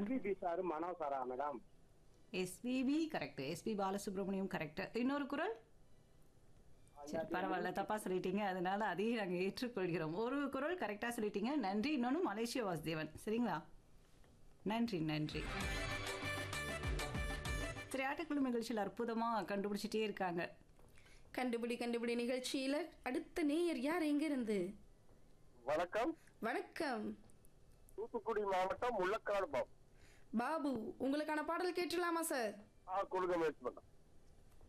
MPP sir Mano சாரா madam SPB correct SP Balasubrahmanyam correct இன்னொரு குரல் சரி பரவாயில்ல தப்பா சொல்லிட்டீங்க அதனால அதையும் நாங்கள் ஏற்றுக்கொள்கிறோம் ஒரு குரல் கரெக்டாக சொல்லிட்டீங்க நன்றி இன்னொன்று மலேசியா வாசுதேவன் சரிங்களா நன்றி நன்றி சரி ஆட்டக்குழு நிகழ்ச்சியில் அற்புதமாக கண்டுபிடிச்சிட்டே இருக்காங்க கண்டுபிடி கண்டுபிடி நிகழ்ச்சியில அடுத்த நேயர் யார் எங்க இருந்து வணக்கம் வணக்கம் தூத்துக்குடி மாவட்டம் முள்ளக்காடு பாபு பாபு உங்களுக்கான பாடல் கேட்டுலாமா சார் ஆ கொடுக்க முயற்சி பண்ணேன்